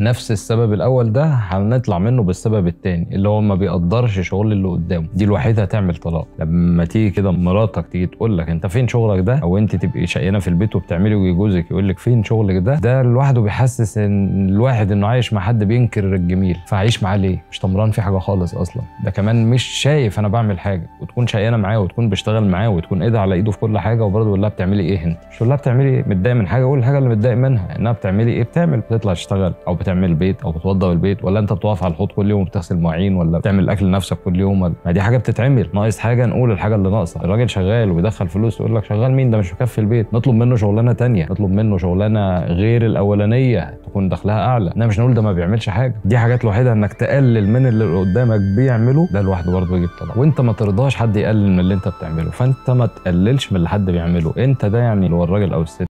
نفس السبب الاول ده هنطلع منه بالسبب التاني اللي هو ما بيقدرش شغل اللي قدامه دي الوحيده هتعمل طلاق لما تيجي كده مراتك تيجي تقول لك انت فين شغلك ده او انت تبقي شقيانه في البيت وبتعملي ويجي جوزك يقول لك فين شغلك ده ده لوحده بيحسس ان الواحد انه عايش مع حد بينكر الجميل فعيش معاه ليه مش طمران في حاجه خالص اصلا ده كمان مش شايف انا بعمل حاجه وتكون شقيانه معاه وتكون بتشتغل معاه وتكون ايدها على ايده في كل حاجه وبرضه يقول لها بتعملي ايه هنا مش تقول لها بتعملي ايه متضايق من حاجه قول الحاجه اللي متضايق منها انها بتعملي ايه بتعمل بتطلع تشتغل او بتعمل البيت او بتوضب البيت ولا انت بتقف على الحوض كل يوم وبتغسل مواعين ولا بتعمل اكل لنفسك كل يوم ولا ما دي حاجه بتتعمل ناقص حاجه نقول الحاجه اللي ناقصه الراجل شغال وبيدخل فلوس يقول لك شغال مين ده مش مكفي البيت نطلب منه شغلانه تانية نطلب منه شغلانه غير الاولانيه تكون دخلها اعلى انما مش نقول ده ما بيعملش حاجه دي حاجات الوحيده انك تقلل من اللي قدامك بيعمله ده لوحده برضه يجيب طلاق وانت ما ترضاش حد يقلل من اللي انت بتعمله فانت ما تقللش من اللي حد بيعمله انت ده يعني اللي هو الراجل او الست